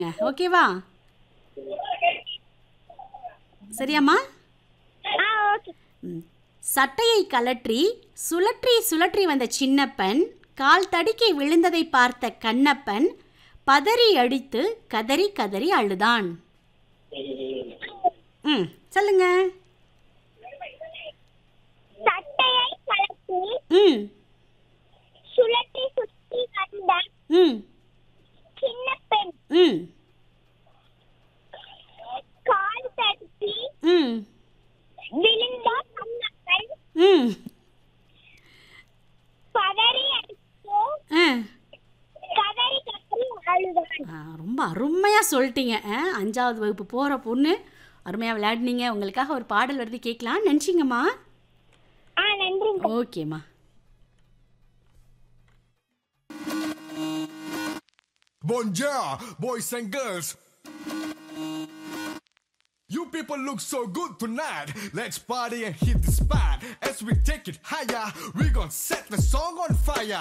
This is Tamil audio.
ஓகேவா சரியாம்மா ஆ ஓகே ம். சட்டையை கலற்றி சுழற்றி சுழற்றி வந்த சின்னப்பன் கால் தடுக்கி விழுந்ததை பார்த்த கண்ணப்பன் பதறி அடித்து கதறி கதறி அழுதான் ம் சொல்லுங்க சட்டையை கலத்தி ம் சுழற்றி சுற்றி வந்த ம் சின்ன பெண் ம் கால் தடுத்தி ம் விழுந்த கண்ணப்பன் ம் பதறி அடித்து ஆ கதறி கதறி அழுதான் ஆ, ரொம்ப அருமையாக சொல்லிட்டீங்க ஆ, அஞ்சாவது வகுப்பு போகிற பொண்ணு அருமையாக விளையாடுனீங்க உங்களுக்காக ஒரு பாடல் வருது கேட்கலாம் நினச்சிங்கம்மா ஆ நன்றிங்க ஓகேம்மா Bonjour, boys and girls. You people look so good tonight. Let's party and hit the spot. As we take it higher, we gon' set the song on fire.